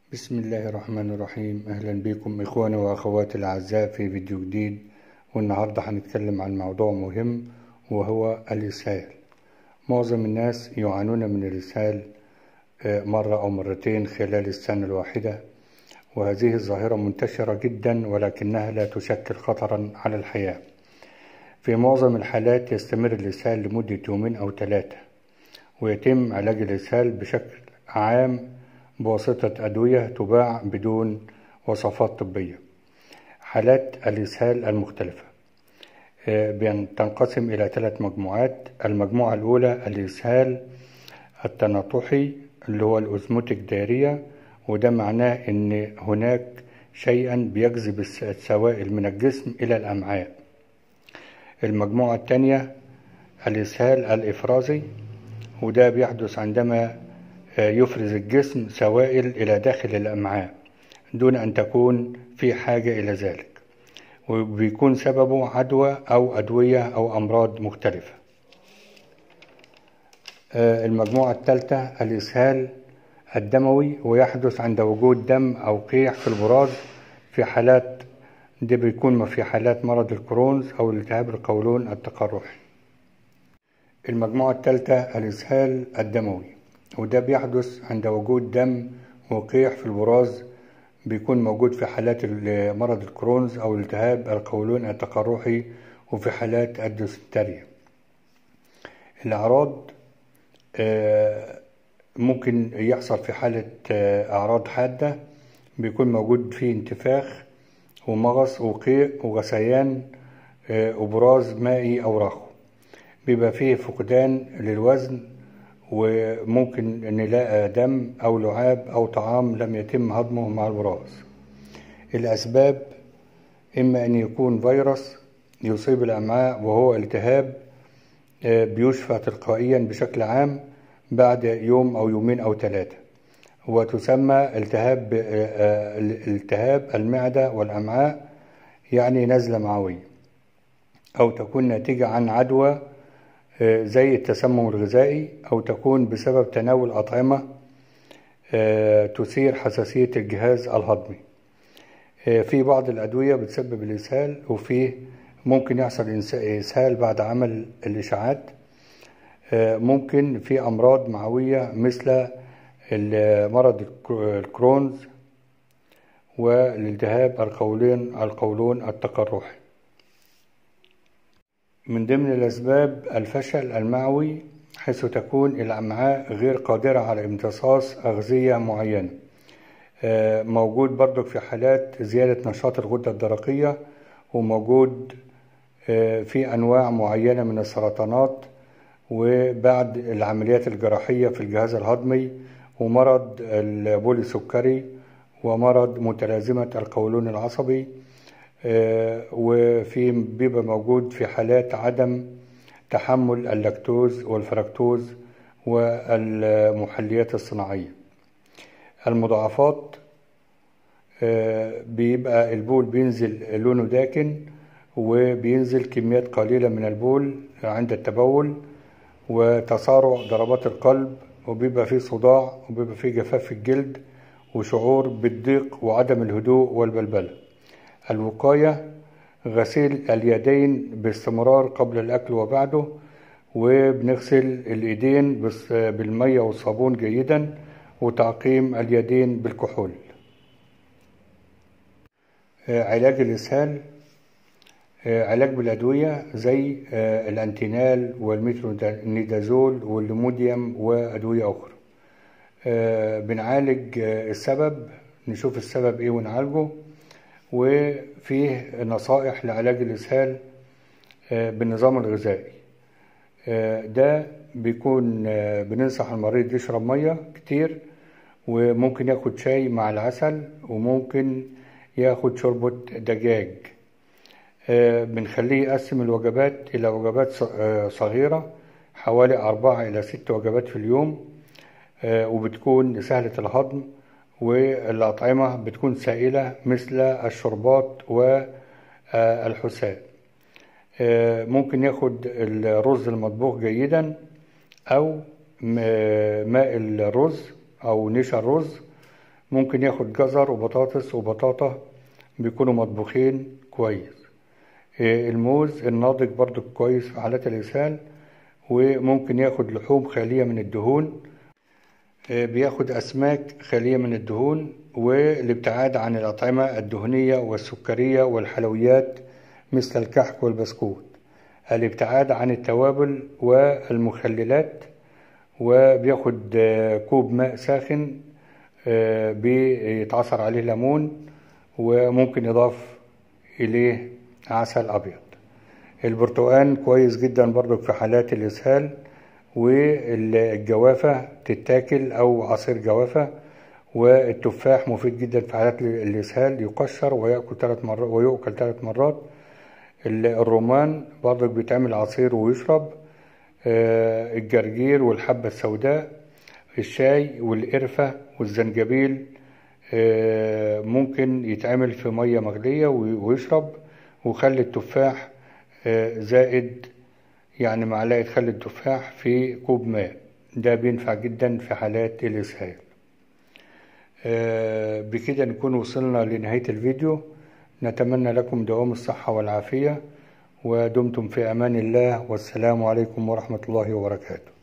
بسم الله الرحمن الرحيم أهلا بكم إخواني وأخواتي الأعزاء في فيديو جديد والنهاردة هنتكلم عن موضوع مهم وهو الإسهال معظم الناس يعانون من الإسهال مرة أو مرتين خلال السنة الواحدة وهذه الظاهرة منتشرة جدا ولكنها لا تشكل خطرا على الحياة في معظم الحالات يستمر الإسهال لمدة يومين أو ثلاثة ويتم علاج الإسهال بشكل عام بواسطة أدوية تباع بدون وصفات طبية حالات الإسهال المختلفة تنقسم إلى ثلاث مجموعات المجموعة الأولى الإسهال التناطحي اللي هو الأزموتيك دارية وده معناه إن هناك شيئا بيجذب السوائل من الجسم إلى الأمعاء المجموعة الثانية الإسهال الإفرازي وده بيحدث عندما يفرز الجسم سوائل إلى داخل الأمعاء دون أن تكون في حاجة إلى ذلك وبيكون سببه عدوى أو أدوية أو أمراض مختلفة المجموعة الثالثة الإسهال الدموي ويحدث عند وجود دم أو قيح في البراز في حالات دي بيكون في حالات مرض الكرونز أو الالتهاب القولون التقرحي المجموعة الثالثة الإسهال الدموي وده بيحدث عند وجود دم وقيح في البراز بيكون موجود في حالات مرض الكرونز أو التهاب القولون التقرحي وفي حالات الديستريا الأعراض ممكن يحصل في حالة أعراض حادة بيكون موجود فيه انتفاخ ومغص وقيء وغثيان وبراز مائي أو رخو بيبقى فيه فقدان للوزن وممكن نلاقي دم أو لعاب أو طعام لم يتم هضمه مع البراز الأسباب إما أن يكون فيروس يصيب الأمعاء وهو التهاب بيشفى تلقائيا بشكل عام بعد يوم أو يومين أو ثلاثة وتسمى التهاب التهاب المعدة والأمعاء يعني نزلة معوية أو تكون ناتجة عن عدوى زي التسمم الغذائي أو تكون بسبب تناول أطعمة تثير حساسية الجهاز الهضمي في بعض الأدوية بتسبب الإسهال وفيه ممكن يحصل إسهال بعد عمل الإشاعات ممكن في أمراض معوية مثل مرض الكرونز والالتهاب القولون القولون التقرحي من ضمن الأسباب الفشل المعوي حيث تكون الأمعاء غير قادرة على امتصاص أغذية معينة موجود برضك في حالات زيادة نشاط الغدة الدرقية وموجود في أنواع معينة من السرطانات وبعد العمليات الجراحية في الجهاز الهضمي ومرض البولي السكري ومرض متلازمة القولون العصبي وفي بيبقى موجود في حالات عدم تحمل اللاكتوز والفركتوز والمحليات الصناعية المضاعفات بيبقى البول بينزل لونه داكن وبينزل كميات قليلة من البول عند التبول وتسارع ضربات القلب وبيبقى فيه صداع وبيبقى فيه جفاف في الجلد وشعور بالضيق وعدم الهدوء والبلبله الوقاية غسيل اليدين باستمرار قبل الأكل وبعده وبنغسل الإيدين بالمية والصابون جيدا وتعقيم اليدين بالكحول علاج الإسهال علاج بالأدوية زي الأنتينال والميترونيدازول والليموديوم وأدوية أخرى بنعالج السبب نشوف السبب إيه ونعالجه وفيه نصائح لعلاج الإسهال بالنظام الغذائي ده بيكون بننصح المريض يشرب مية كتير وممكن ياخد شاي مع العسل وممكن ياخد شوربة دجاج بنخليه يقسم الوجبات إلى وجبات صغيرة حوالي أربعة إلى ست وجبات في اليوم وبتكون سهلة الهضم والأطعمة بتكون سائلة مثل الشربات والحساء ممكن ياخد الرز المطبوخ جيدا أو ماء الرز أو نشا الرز ممكن ياخد جزر وبطاطس وبطاطا بيكونوا مطبوخين كويس آه، الموز الناضج برضو كويس في حالات الإسهال وممكن ياخد لحوم خالية من الدهون آه، بياخد أسماك خالية من الدهون والابتعاد عن الأطعمة الدهنية والسكرية والحلويات مثل الكحك والبسكوت الابتعاد عن التوابل والمخللات وبياخد آه، كوب ماء ساخن آه، بيتعصر عليه ليمون وممكن يضاف إليه عسل أبيض البرتقال كويس جدا برضو في حالات الإسهال والجوافة تتاكل أو عصير جوافة والتفاح مفيد جدا في حالات الإسهال يقشر ويأكل ثلاث مرات ويؤكل ثلاث مرات الرمان برضك بيتعمل عصير ويشرب آه، الجرجير والحبة السوداء الشاي والقرفة والزنجبيل آه، ممكن يتعمل في مية مغلية ويشرب وخل التفاح آه، زائد يعني معلقة خل التفاح في كوب ماء ده بينفع جدا في حالات الإسهال آه، بكده نكون وصلنا لنهاية الفيديو نتمنى لكم دوام الصحة والعافية ودمتم في أمان الله والسلام عليكم ورحمة الله وبركاته